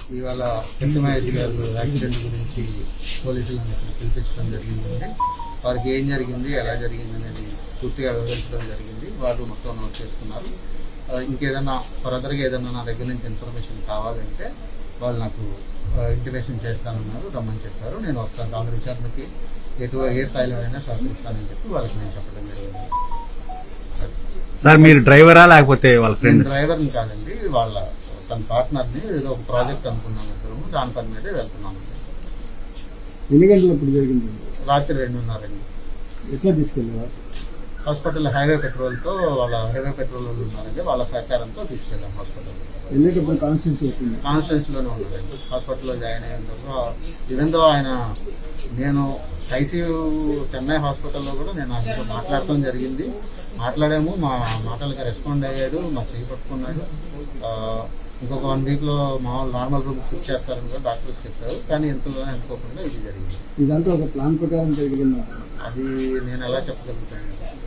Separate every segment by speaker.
Speaker 1: ఇవాళ పెద్దమహేష్ గారు యాక్సిడెంట్ గురించి పోలీసులను ఇక్కడ పిలిపించడం జరిగిందండి వారికి ఏం జరిగింది ఎలా జరిగింది అనేది పూర్తిగా వివరించడం జరిగింది వాళ్ళు మొత్తం నోట్ చేసుకున్నారు ఆ, ఇంకేదన్నా ఫర్దర్గా ఏదన్నా నా దగ్గర నుంచి ఇన్ఫర్మేషన్ కావాలంటే వాళ్ళు నాకు ఇంటిమేషన్ చేస్తానన్నారు రమ్మని చెప్పారు నేను వస్తాను దాని విచారణకి ఎటు ఏ స్థాయిలో అయినా సహకరిస్తానని చెప్పి వాళ్ళకి నేను చెప్పడం జరిగింది
Speaker 2: సార్ మీరు డ్రైవరా లేకపోతే వాళ్ళ
Speaker 1: నేను
Speaker 2: ఫ్రెండ్
Speaker 1: డ్రైవర్ని కాదండి వాళ్ళ తన పార్ట్నర్ని ఏదో ఒక ప్రాజెక్ట్ అనుకున్నాను ఇద్దరము దాని పని మీదే వెళ్తున్నాను
Speaker 3: ఎన్ని గంటలు ఇప్పుడు జరిగింది
Speaker 1: రాత్రి రెండున్నరండి
Speaker 3: ఎట్లా తీసుకెళ్ళారు
Speaker 1: హాస్పిటల్ హైవే పెట్రోల్తో వాళ్ళ హైవే పెట్రోల్ వాళ్ళు ఉన్నారండి వాళ్ళ సహకారంతో తీసుకెళ్ళాం హాస్పిటల్
Speaker 3: వెళ్ళేటప్పుడు కాన్స్టిట్యూన్సీ అవుతుంది
Speaker 1: కాన్స్టిట్యూన్స్ లోనే ఉన్నారండి హాస్పిటల్లో జాయిన్ అయిన తర్వాత ఇదంతా ఆయన నేను ఐసీయూ చెన్నై హాస్పిటల్లో కూడా నేను ఆయనతో మాట్లాడటం జరిగింది మాట్లాడాము మా మాటలకి రెస్పాండ్ అయ్యాడు మా చేయి పట్టుకున్నాడు ఆ, ఇంకొక వన్ వీక్లో మామూలు నార్మల్ రూమ్ షిఫ్ట్ చేస్తారని కూడా డాక్టర్స్ చెప్పారు కానీ ఇంతలోనే అనుకోకుండా ఇది జరిగింది
Speaker 3: ఇదంతా ఒక ప్లాన్ ప్రకారం జరిగింది
Speaker 1: అది నేను ఎలా చెప్పగలుగుతాను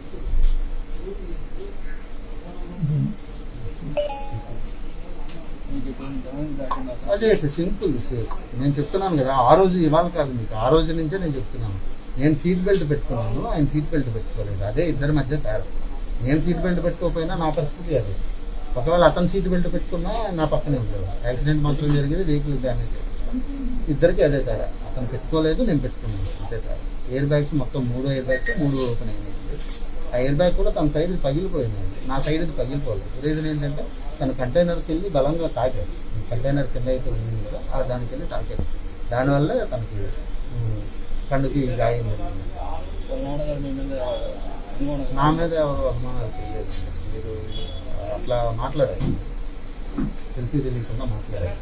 Speaker 1: అదే సార్ సింపుల్ సార్ నేను చెప్తున్నాను కదా ఆ రోజు ఇవాళ కాదు మీకు ఆ రోజు నుంచే నేను చెప్తున్నాను నేను సీట్ బెల్ట్ పెట్టుకున్నాను ఆయన సీట్ బెల్ట్ పెట్టుకోలేదు అదే ఇద్దరి మధ్య తేడా నేను సీట్ బెల్ట్ పెట్టుకోకపోయినా నా పరిస్థితి అదే ఒకవేళ అతను సీట్ బెల్ట్ పెట్టుకున్నా నా పక్కనే ఉండేది యాక్సిడెంట్ మాత్రం జరిగింది వెహికల్ డ్యామేజ్ ఇద్దరికి అదే తేడా అతను పెట్టుకోలేదు నేను పెట్టుకున్నాను అంతే తేడా ఎయిర్ బ్యాగ్స్ మొత్తం మూడు ఎయిర్ బ్యాగ్స్ మూడు ఓపెన్ అయినాయి ఆ ఎయిర్ బ్యాగ్ కూడా తన సైడ్ పగిలిపోయింది నా సైడ్ ఇది పగిలిపోలేదు రీజన్ ఏంటంటే తన కంటైనర్కి వెళ్ళి బలంగా తాకాడు కంటైనర్ కింద అయితే ఉంది కదా ఆ దానికి వెళ్ళి తాకాడు దానివల్ల తనకి ఉమ్, కన్నుకి గాయం జరిగింది నా మీద ఎవరు అనుమానాలు చేయలేదు మీరు అట్లా మాట్లాడారు తెలిసి తెలియకుండా మాట్లాడారు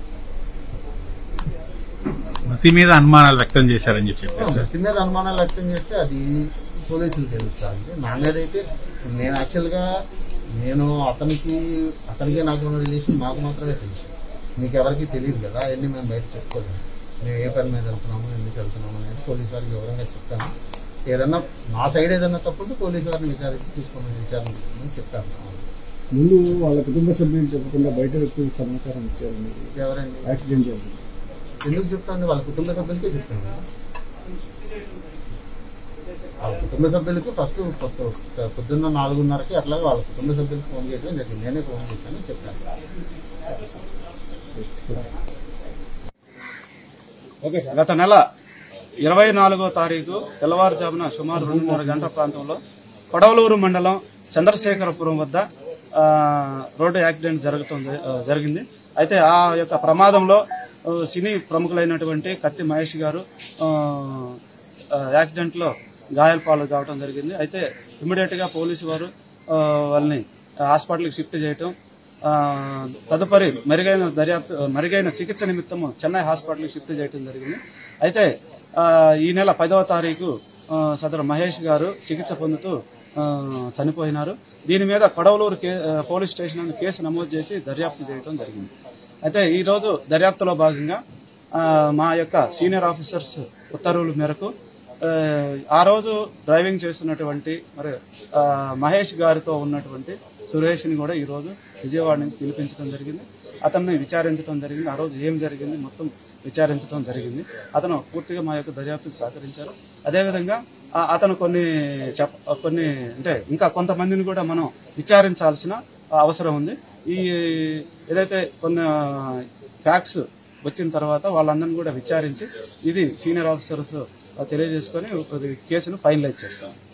Speaker 2: మతి మీద అనుమానాలు వ్యక్తం చేశారని చెప్పి చెప్పారు సార్
Speaker 1: వ్యక్తి మీద అనుమానాలు వ్యక్తం చేస్తే అది పోలీసులు తెలుస్తుంది నా మీద అయితే నేను యాక్చువల్గా నేను అతనికి అతనికి నాకు ఉన్న రిలేషన్ మాకు మాత్రమే తెలుసు మీకు ఎవరికి తెలియదు కదా అవన్నీ మేము బయట చెప్పుకోలేము మేము ఏ పని మీద వెళ్తున్నాము ఎందుకు వెళ్తున్నాము అనేది పోలీసు వారికి వివరంగా చెప్తాను ఏదన్నా నా సైడ్ ఏదన్నా తప్పుంటే పోలీసు వారిని విచారించి తీసుకోమని విచారణ చేసుకోమని చెప్పాను
Speaker 3: ముందు వాళ్ళ కుటుంబ సభ్యులు చెప్పకుండా బయట వ్యక్తులకు సమాచారం ఇచ్చారు మీరు
Speaker 1: ఎవరండి
Speaker 3: యాక్సిడెంట్ జరిగింది
Speaker 1: ఎందుకు చెప్తాను వాళ్ళ కుటుంబ సభ్యులకే చెప్తాను వాళ్ళ కుటుంబ సభ్యులకి ఫస్ట్ పొద్దు- పొద్దున్న నాలుగున్నరకి అట్లా వాళ్ళ కుటుంబ సభ్యులకు ఫోన్ చేయడం జరిగింది నేనే ఫోన్ చేశాను చెప్పాను
Speaker 4: గత నెల ఇరవై నాలుగో తారీఖు తెల్లవారుజామున సుమారు రెండున్నర గంటల ప్రాంతంలో కొడవలూరు మండలం చంద్రశేఖరపురం వద్ద ఆ, రోడ్డు యాక్సిడెంట్ జరగటం జ- ఆ, జరిగింది అయితే ఆ యొక్క ప్రమాదంలో ఆ, సినీ ప్రముఖులైనటువంటి కత్తి మహేష్ గారు ఆ, ఆ, యాక్సిడెంట్లో గాయాల పాలు కావడం జరిగింది అయితే ఇమ్మీడియట్ గా పోలీసు వారు ఆ, వాళ్ళని హాస్పిటల్కి షిఫ్ట్ చేయటం ఆ, తదుపరి మెరుగైన దర్యాప్తు మెరుగైన చికిత్స నిమిత్తము చెన్నై హాస్పిటల్కి షిఫ్ట్ చేయడం జరిగింది అయితే ఆ, ఈ నెల పదవ తారీఖు ఆ, సదరు మహేష్ గారు చికిత్స పొందుతూ ఆ, చనిపోయినారు దీని మీద కొడవలూరు కే- ఆ, పోలీస్ స్టేషన్ నందు కేసు నమోదు చేసి దర్యాప్తు చేయడం జరిగింది అయితే ఈ రోజు దర్యాప్తులో భాగంగా ఆ, మా యొక్క సీనియర్ ఆఫీసర్స్ ఉత్తర్వుల మేరకు ఆ, ఆ రోజు డ్రైవింగ్ చేస్తున్నటువంటి మరి ఆ, మహేష్ గారితో ఉన్నటువంటి సురేష్ని కూడా ఈ రోజు విజయవాడ నుంచి పిలిపించడం జరిగింది అతన్ని విచారించడం జరిగింది ఆ రోజు ఏం జరిగింది మొత్తం విచారించడం జరిగింది అతను పూర్తిగా మా యొక్క దర్యాప్తుకు సహకరించారు అదేవిధంగా ఆ, అతను కొన్ని చెప్ కొన్ని అంటే ఇంకా కొంతమందిని కూడా మనం విచారించాల్సిన అవసరం ఉంది ఈ ఏదైతే కొన్ని ఫ్యాక్ట్స్ వచ్చిన తర్వాత వాళ్ళందరినీ కూడా విచారించి ఇది సీనియర్ ఆఫీసర్స్ తెలియజేసుకొని ఒక కేసును ఫైనలైజ్ చేస్తాం